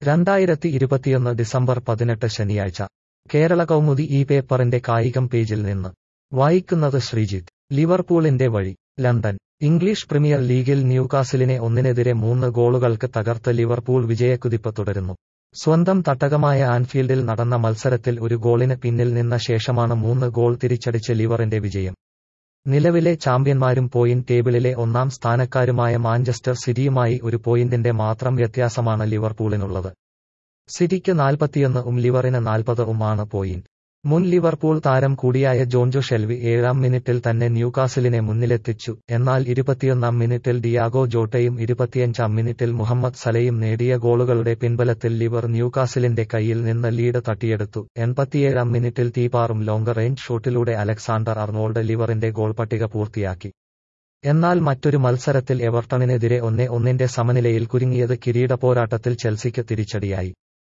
രണ്ടായിരത്തി ഇരുപത്തിയൊന്ന് ഡിസംബർ പതിനെട്ട് ശനിയാഴ്ച കേരള കൗമുദി ഈ പേപ്പറിന്റെ കായികം പേജിൽ നിന്ന് വായിക്കുന്നത് ശ്രീജിത്ത് ലിവർപൂളിന്റെ വഴി ലണ്ടൻ ഇംഗ്ലീഷ് പ്രീമിയർ ലീഗിൽ ന്യൂകാസിലിനെ ഒന്നിനെതിരെ മൂന്ന് ഗോളുകൾക്ക് തകർത്ത് ലിവർപൂൾ വിജയക്കുതിപ്പ് തുടരുന്നു സ്വന്തം തട്ടകമായ ആൻഫീൽഡിൽ നടന്ന മത്സരത്തിൽ ഒരു ഗോളിന് പിന്നിൽ നിന്ന ശേഷമാണ് മൂന്ന് ഗോൾ തിരിച്ചടിച്ച് ലിവറിന്റെ വിജയം നിലവിലെ ചാമ്പ്യന്മാരും പോയിന്റ് ടേബിളിലെ ഒന്നാം സ്ഥാനക്കാരുമായ മാഞ്ചസ്റ്റർ സിറ്റിയുമായി ഒരു പോയിന്റിന്റെ മാത്രം വ്യത്യാസമാണ് ലിവർപൂളിനുള്ളത് സിറ്റിക്ക് നാൽപ്പത്തിയൊന്ന് ഉം ലിവറിന് നാൽപ്പത് ഉം ആണ് പോയിന്റ് മുൻ ലിവർപൂൾ താരം കൂടിയായ ജോൺജോ ഷെൽവി ഏഴാം മിനിറ്റിൽ തന്നെ ന്യൂകാസിലിനെ മുന്നിലെത്തിച്ചു എന്നാൽ ഇരുപത്തിയൊന്നാം മിനിറ്റിൽ ഡിയാഗോ ജോട്ടയും ഇരുപത്തിയഞ്ചാം മിനിറ്റിൽ മുഹമ്മദ് സലയും നേടിയ ഗോളുകളുടെ പിൻബലത്തിൽ ലിവർ ന്യൂകാസിലിന്റെ കയ്യിൽ നിന്ന് ലീഡ് തട്ടിയെടുത്തു എൺപത്തിയേഴാം മിനിറ്റിൽ തീപാറും ലോങ് റേഞ്ച് ഷോട്ടിലൂടെ അലക്സാണ്ടർ അർണോൾഡ് ലിവറിന്റെ ഗോൾ പട്ടിക പൂർത്തിയാക്കി എന്നാൽ മറ്റൊരു മത്സരത്തിൽ എവർട്ടണിനെതിരെ ഒന്നേ ഒന്നിന്റെ സമനിലയിൽ കുരുങ്ങിയത് കിരീട പോരാട്ടത്തിൽ ചെൽസിക്ക് തിരിച്ചടിയായി